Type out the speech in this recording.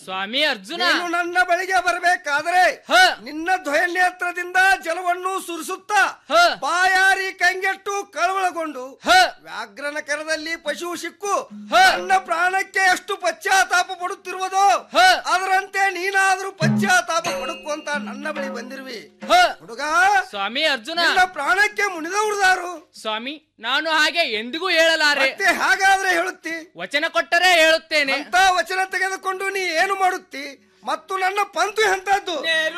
ಸ್ವಾಮಿ ಅರ್ಜುನ ನೀನು ನನ್ನ ಬಳಿಗೆ ಬರಬೇಕಾದ್ರೆ ಹ ನಿನ್ನ ಧ್ವಯನೇತ್ರದಿಂದ ಜಲವನ್ನು ಸುರಿಸುತ್ತಾ ಹ ಬಾಯಾರಿ ಕಂಗೆಟ್ಟು ಕಳವಳಗೊಂಡು ಹ ವ್ಯಾಘ್ರನ ಕರದಲ್ಲಿ ಪಶು ಸಿಕ್ಕು ಹ. ನನ್ನ ಪ್ರಾಣಕ್ಕೆ ಎಷ್ಟು ಪಶ್ಚಾತ್ತಾಪ ಪಡುತ್ತಿರುವುದೋ ಹ ಅದರಂತೆ ನೀನಾದ್ರೂ ಪಶ್ಚಾತ್ತಾಪ ಪಡುಕುವಂತ ನನ್ನ ಬಳಿ ಬಂದಿರುವಿ ಹ ಹುಡುಗ ಸ್ವಾಮಿ ಅರ್ಜುನ ನಿನ್ನ ಪ್ರಾಣಕ್ಕೆ ಮುನಿದವರುದಾರು ಸ್ವಾಮಿ ನಾನು ಹಾಗೆ ಎಂದಿಗೂ ಹೇಳಲಾರೆ ಮತ್ತೆ ಹಾಗಾದ್ರೆ ಹೇಳುತ್ತಿ ವಚನ ಕೊಟ್ಟರೆ ಹೇಳುತ್ತೇನೆ ಅಂತ ವಚನ ತೆಗೆದುಕೊಂಡು ನೀ ಏನು ಮಾಡುತ್ತಿ ಮತ್ತು ನನ್ನ ಪಂತು ಎಂತದ್ದು